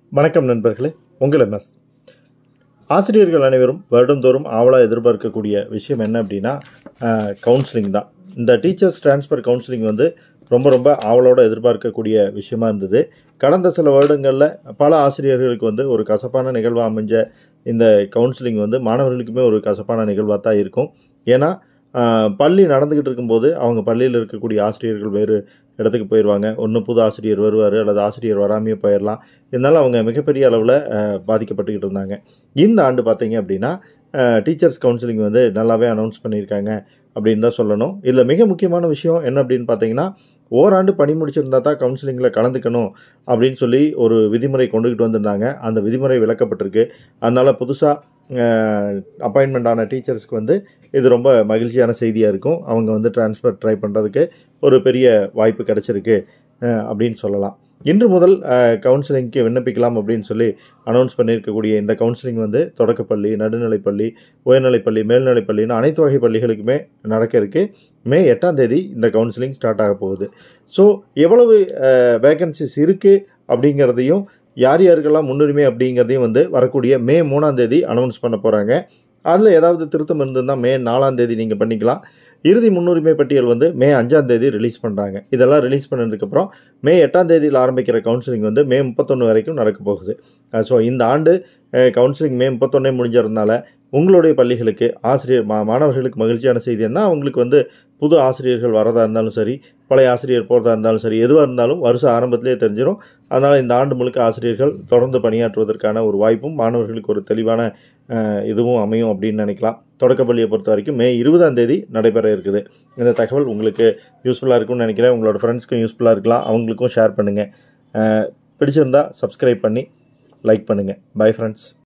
வணக்கம் நண்பர்களே உங்கள் எம்எஸ் ஆசிரியர்கள் அனைவரும் வருடந்தோறும் ஆவலாக எதிர்பார்க்கக்கூடிய விஷயம் என்ன அப்படின்னா கவுன்சிலிங் தான் இந்த டீச்சர்ஸ் ட்ரான்ஸ்ஃபர் கவுன்சிலிங் வந்து ரொம்ப ரொம்ப ஆவலோட எதிர்பார்க்கக்கூடிய விஷயமா இருந்தது கடந்த சில வருடங்களில் பல ஆசிரியர்களுக்கு வந்து ஒரு கசப்பான நிகழ்வாக அமைஞ்ச இந்த கவுன்சிலிங் வந்து மாணவர்களுக்குமே ஒரு கசப்பான நிகழ்வாக தான் இருக்கும் ஏன்னா ஆஹ், பள்ளி நடந்துக்கிட்டு இருக்கும்போது அவங்க பள்ளியில் இருக்கக்கூடிய ஆசிரியர்கள் வேறு இடத்துக்கு போயிடுவாங்க ஒன்று புது ஆசிரியர் வருவார் அல்லது ஆசிரியர் வராமையே போயிடலாம் இதனால் அவங்க மிகப்பெரிய அளவில் பாதிக்கப்பட்டுக்கிட்டு இருந்தாங்க இந்த ஆண்டு பார்த்தீங்க அப்படின்னா டீச்சர்ஸ் கவுன்சிலிங் வந்து நல்லாவே அனௌன்ஸ் பண்ணியிருக்காங்க அப்படின்னு தான் சொல்லணும் இதில் மிக முக்கியமான விஷயம் என்ன அப்படின்னு பார்த்தீங்கன்னா ஓராண்டு பணி முடிச்சிருந்தா தான் கவுன்சிலிங்கில் கலந்துக்கணும் அப்படின்னு சொல்லி ஒரு விதிமுறை கொண்டுகிட்டு வந்திருந்தாங்க அந்த விதிமுறை விளக்கப்பட்டிருக்கு அதனால் புதுசாக அப்பாயின்மெண்ட் ஆன டீச்சர்ஸ்க்கு வந்து இது ரொம்ப மகிழ்ச்சியான செய்தியாக இருக்கும் அவங்க வந்து ட்ரான்ஸ்ஃபர் ட்ரை பண்ணுறதுக்கு ஒரு பெரிய வாய்ப்பு கிடச்சிருக்கு அஹ், அப்படின்னு சொல்லலாம் இன்று முதல் கவுன்சிலிங்க்கு விண்ணப்பிக்கலாம் அப்படின்னு சொல்லி அனௌன்ஸ் பண்ணியிருக்கக்கூடிய இந்த கவுன்சிலிங் வந்து தொடக்கப்பள்ளி நடுநிலைப்பள்ளி உயர்நிலைப்பள்ளி மேல்நிலைப்பள்ளின்னு அனைத்து வகை பள்ளிகளுக்குமே நடக்க இருக்கு மே எட்டாம் தேதி இந்த கவுன்சிலிங் ஸ்டார்ட் ஆக போகுது ஸோ எவ்வளவு வேகன்சிஸ் இருக்குது அப்படிங்கிறதையும் யார் யாருக்கெல்லாம் முன்னுரிமை அப்படிங்கிறதையும் வந்து வரக்கூடிய மே மூணாம் தேதி அனௌன்ஸ் பண்ண போகிறாங்க அதில் ஏதாவது திருத்தம் இருந்ததுன்னா மே நாலாம் தேதி நீங்கள் பண்ணிக்கலாம் இறுதி முன்னுரிமை பட்டியல் வந்து மே அஞ்சாம் தேதி ரிலீஸ் பண்ணுறாங்க இதெல்லாம் ரிலீஸ் பண்ணதுக்கப்புறம் மே எட்டாம் தேதியில் ஆரம்பிக்கிற கவுன்சிலிங் வந்து மே முப்பத்தொன்று வரைக்கும் நடக்க போகுது ஸோ இந்த ஆண்டு கவுன்சிலிங் மே முப்பத்தொன்னே முடிஞ்சதுனால உங்களுடைய பள்ளிகளுக்கு ஆசிரியர் மா மாணவர்களுக்கு மகிழ்ச்சியான செய்தி என்ன அவங்களுக்கு வந்து புது ஆசிரியர்கள் வரதா இருந்தாலும் சரி பழைய ஆசிரியர் போகிறதா இருந்தாலும் சரி எதுவாக இருந்தாலும் வருஷம் ஆரம்பத்திலே தெரிஞ்சிடும் அதனால் இந்த ஆண்டு முழுக்க ஆசிரியர்கள் தொடர்ந்து பணியாற்றுவதற்கான ஒரு வாய்ப்பும் மாணவர்களுக்கு ஒரு தெளிவான அஹ், இதுவும் அமையும் அப்படின்னு நினைக்கலாம் தொடக்கப்பள்ளியை பொறுத்த வரைக்கும் மே இருபதாம் தேதி நடைபெற இருக்குது இந்த தகவல் உங்களுக்கு யூஸ்ஃபுல்லாக இருக்கும்னு நினைக்கிறேன் உங்களோட ஃப்ரெண்ட்ஸ்க்கும் யூஸ்ஃபுல்லாக இருக்கலாம் அவங்களுக்கும் ஷேர் பண்ணுங்கள் பிடிச்சிருந்தா சப்ஸ்கிரைப் பண்ணி லைக் பண்ணுங்கள் பை ஃப்ரெண்ட்ஸ்